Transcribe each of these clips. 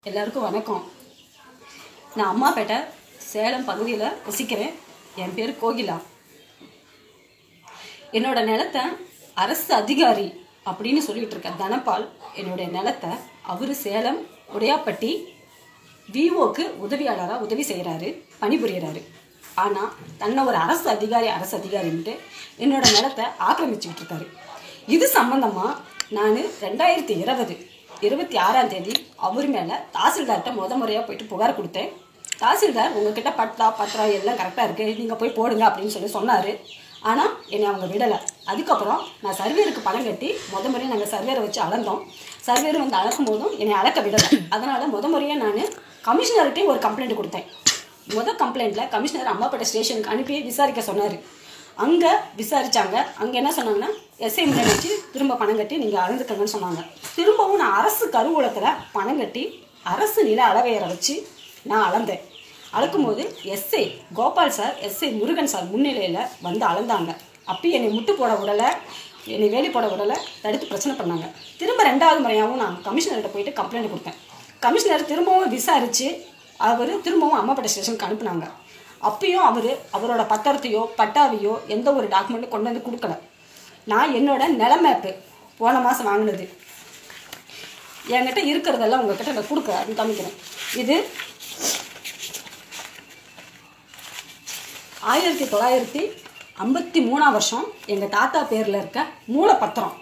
எல்லாருக்கும் வணக்கம் நான் அம்மாப்பேட்டை சேலம் பகுதியில் வசிக்கிறேன் என் பேர் கோகிலா என்னோட நிலத்தை அரசு அதிகாரி அப்படின்னு சொல்லிட்டு இருக்க தனபால் என்னுடைய நிலத்தை அவர் சேலம் உடையாப்பட்டி விஓக்கு உதவியாளராக உதவி செய்கிறாரு பணிபுரியறாரு ஆனால் தன்னை ஒரு அரசு அதிகாரி அரசு அதிகாரின்ட்டு என்னோட நிலத்தை ஆக்கிரமிச்சுக்கிட்டு இருக்காரு இது சம்பந்தமாக நான் ரெண்டாயிரத்தி இருபது இருபத்தி ஆறாம் தேதி அவர் மேலே தாசில்தார்கிட்ட முத முறையாக போயிட்டு புகார் கொடுத்தேன் தாசில்தார் உங்ககிட்ட பட்டா பத்திரா எல்லாம் கரெக்டாக இருக்குது நீங்கள் போய் போடுங்க அப்படின்னு சொல்லி சொன்னார் ஆனால் என்னை அவங்க விடலை அதுக்கப்புறம் நான் சர்வேருக்கு பணம் கட்டி முத முறையாக நாங்கள் சர்வேரை வச்சு அளந்தோம் சர்வேர் வந்து அளக்கும் போதும் என்னை அளக்க விடலை அதனால் முத முறையாக நான் கமிஷனர்கிட்டே ஒரு கம்ப்ளைண்ட் கொடுத்தேன் முத கம்ப்ளைண்ட்டில் கமிஷனர் அம்மாப்பேட்டை ஸ்டேஷனுக்கு அனுப்பி விசாரிக்க சொன்னார் அங்கே விசாரிச்சாங்க அங்கே என்ன சொன்னாங்கன்னா எஸ்ஐ முறை வச்சு திரும்ப பணம் கட்டி நீங்கள் அளந்துக்கங்கன்னு சொன்னாங்க திரும்பவும் நான் அரசு கருவூலத்தில் பணம் கட்டி அரசு நில அளவையரை வச்சு நான் அளந்தேன் அளக்கும்போது SI Gopal sir SI Murugan sir முன்னிலையில் வந்து அளந்தாங்க அப்பயும் என்னை முட்டு போட விடலை என்னை வேலி போட விடலை தடுத்து பிரச்சனை பண்ணாங்க திரும்ப ரெண்டாவது முறையாகவும் நான் கமிஷனர்கிட்ட போயிட்டு கம்ப்ளைண்ட் கொடுத்தேன் கமிஷனர் திரும்பவும் விசாரித்து அவர் திரும்பவும் அம்மாப்பேட்டை ஸ்டேஷனுக்கு அனுப்புனாங்க அப்பயும் அவர் அவரோட பத்திரத்தையோ பட்டாவையோ எந்த ஒரு டாக்குமெண்ட்டும் கொண்டு வந்து கொடுக்கல நான் என்னோட நில மேப்பு போன மாதம் வாங்கினது என்கிட்ட இருக்கிறதெல்லாம் உங்ககிட்ட நான் கொடுக்க அது காமிக்கிறேன் இது ஆயிரத்தி தொள்ளாயிரத்தி ஐம்பத்தி மூணாம் வருஷம் எங்கள் தாத்தா பேரில் இருக்க மூலப்பத்திரம்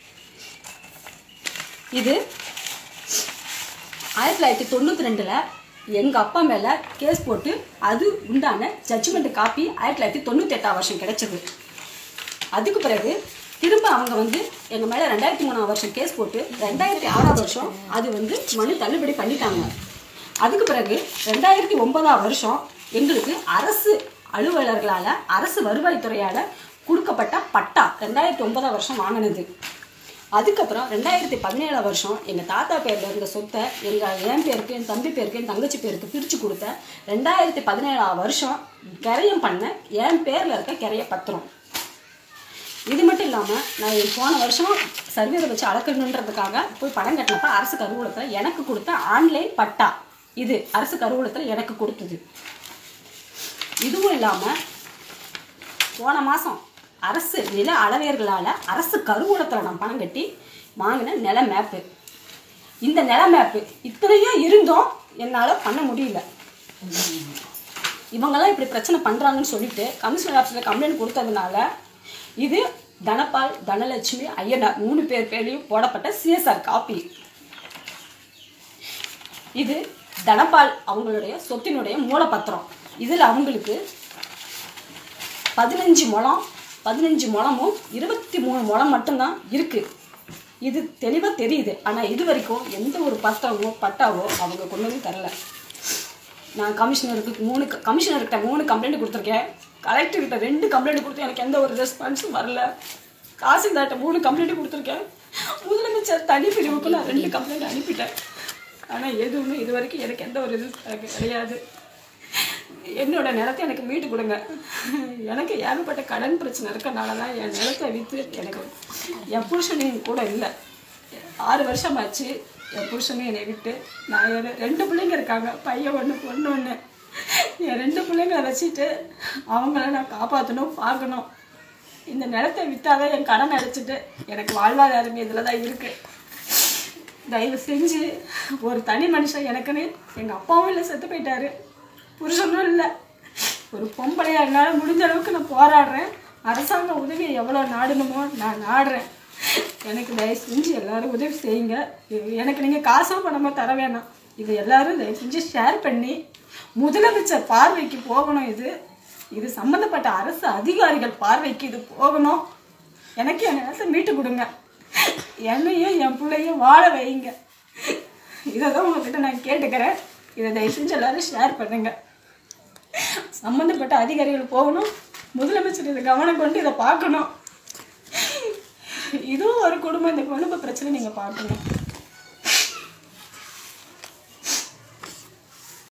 இது ஆயிரத்தி தொள்ளாயிரத்தி தொண்ணூற்றி ரெண்டில் எங்கள் அப்பா மேலே கேஸ் போட்டு அது உண்டான ஜட்ஜ்மெண்ட் காப்பி ஆயிரத்தி தொள்ளாயிரத்தி தொண்ணூற்றி எட்டாம் வருஷம் கிடைச்சது அதுக்கு பிறகு திரும்ப அவங்க வந்து எங்கள் மேலே ரெண்டாயிரத்தி மூணாம் வருஷம் கேஸ் போட்டு ரெண்டாயிரத்தி ஆறாம் வருஷம் அது வந்து மனு தள்ளுபடி பண்ணிட்டாங்க அதுக்கு பிறகு ரெண்டாயிரத்தி ஒன்பதாம் வருஷம் எங்களுக்கு அரசு அலுவலர்களால் அரசு வருவாய்த்துறையால் கொடுக்கப்பட்ட பட்டா ரெண்டாயிரத்தி ஒன்பதாம் வருஷம் வாங்கினது அதுக்கப்புறம் ரெண்டாயிரத்தி பதினேழாம் வருஷம் எங்கள் தாத்தா பேரில் இருந்த சொத்தை எங்கள் என் பேருக்கு என் தம்பி பேருக்கு என் தங்கச்சி பேருக்கு பிரித்து கொடுத்த ரெண்டாயிரத்தி பதினேழாம் வருஷம் கிரையம் பண்ண என் பேரில் இருக்க கிரைய பத்திரம் இது மட்டும் இல்லாமல் நான் போன வருஷம் சர்வேரை வச்சு அளக்கணுன்றதுக்காக போய் பணம் கட்டினப்ப அரசு கருவூலத்தில் எனக்கு கொடுத்த ஆன்லைன் பட்டா இது அரசு கருவூலத்தில் எனக்கு கொடுத்தது இதுவும் இல்லாமல் போன மாதம் அரசு நில அளவையர்களால் அரசு கருவூலத்தில் நான் பணம் கட்டி வாங்கின நில மேப்பு இந்த நில மேப்பு இத்தனையும் இருந்தும் என்னால் பண்ண முடியல இவங்கெல்லாம் இப்படி பிரச்சனை பண்ணுறாங்கன்னு சொல்லிட்டு கமிஷனர் ஆஃபீஸில் கம்ப்ளைண்ட் கொடுத்ததுனால இது தனபால் தனலட்சுமி ஐயனார் மூணு பேர் பேர்லையும் போடப்பட்ட சிஎஸ்ஆர் காப்பி இது தனபால் அவங்களுடைய சொத்தினுடைய மூலப்பத்திரம் இதில் அவங்களுக்கு பதினஞ்சு முழம் பதினஞ்சு முழமும் இருபத்தி மூணு முழம் மட்டும்தான் இருக்குது இது தெளிவாக தெரியுது ஆனால் இது வரைக்கும் எந்த ஒரு பத்திரமோ பட்டாவோ அவங்க கொண்டு வந்து தரல நான் கமிஷனருக்கு மூணு கமிஷனர்கிட்ட மூணு கம்ப்ளைண்ட் கொடுத்துருக்கேன் கலெக்டர்கிட்ட ரெண்டு கம்ப்ளைண்ட் கொடுத்து எனக்கு எந்த ஒரு ரெஸ்பான்ஸும் வரல தாசில்தார்கிட்ட மூணு கம்ப்ளைண்ட் கொடுத்துருக்கேன் முதலமைச்சர் தனி பிரிவுக்கு நான் ரெண்டு கம்ப்ளைண்ட் அனுப்பிட்டேன் ஆனால் எதுவுமே இது வரைக்கும் எனக்கு எந்த ஒரு இது எனக்கு கிடையாது என்னோட நிலத்தை எனக்கு மீட்டு கொடுங்க எனக்கு ஏகப்பட்ட கடன் பிரச்சனை இருக்கனால தான் என் நிலத்தை விற்று எனக்கு என் புருஷனையும் கூட இல்லை ஆறு வருஷமாச்சு என் புருஷனும் என்னை விட்டு நான் என் ரெண்டு பிள்ளைங்க இருக்காங்க பையன் ஒன்று பொண்ணு ஒன்று என் ரெண்டு பிள்ளைங்களை வச்சுட்டு அவங்கள நான் காப்பாற்றணும் பார்க்கணும் இந்த நிலத்தை விற்றாதான் என் கடன் அடைச்சிட்டு எனக்கு வாழ்வாதாரம் இதில் தான் இருக்குது தயவு செஞ்சு ஒரு தனி மனுஷன் எனக்குன்னு எங்கள் அப்பாவும் இல்லை செத்து போயிட்டாரு புருஷனும் இல்லை ஒரு பொம்பளையா என்னால் முடிஞ்ச அளவுக்கு நான் போராடுறேன் அரசாங்க உதவியை எவ்வளோ நாடணுமோ நான் நாடுறேன் எனக்கு தயவு செஞ்சு எல்லாரும் உதவி செய்யுங்க இது எனக்கு நீங்கள் காசோ பணமோ தர வேணாம் இது எல்லாரும் தயவு செஞ்சு ஷேர் பண்ணி முதலமைச்சர் பார்வைக்கு போகணும் இது இது சம்மந்தப்பட்ட அரசு அதிகாரிகள் பார்வைக்கு இது போகணும் எனக்கு என் நிலத்தை மீட்டு கொடுங்க என்னையும் என் பிள்ளையும் வாழ வைங்க இதை தான் உங்ககிட்ட நான் கேட்டுக்கிறேன் இதை தயவு செஞ்சு எல்லாரும் ஷேர் பண்ணுங்க சம்மந்தப்பட்ட அதிகாரிகள் போகணும் முதலமைச்சர் இதை கவனம் கொண்டு இதை பார்க்கணும் இதுவும் ஒரு குடும்பம் இந்த குடும்ப பிரச்சனை நீங்கள் பார்க்கணும்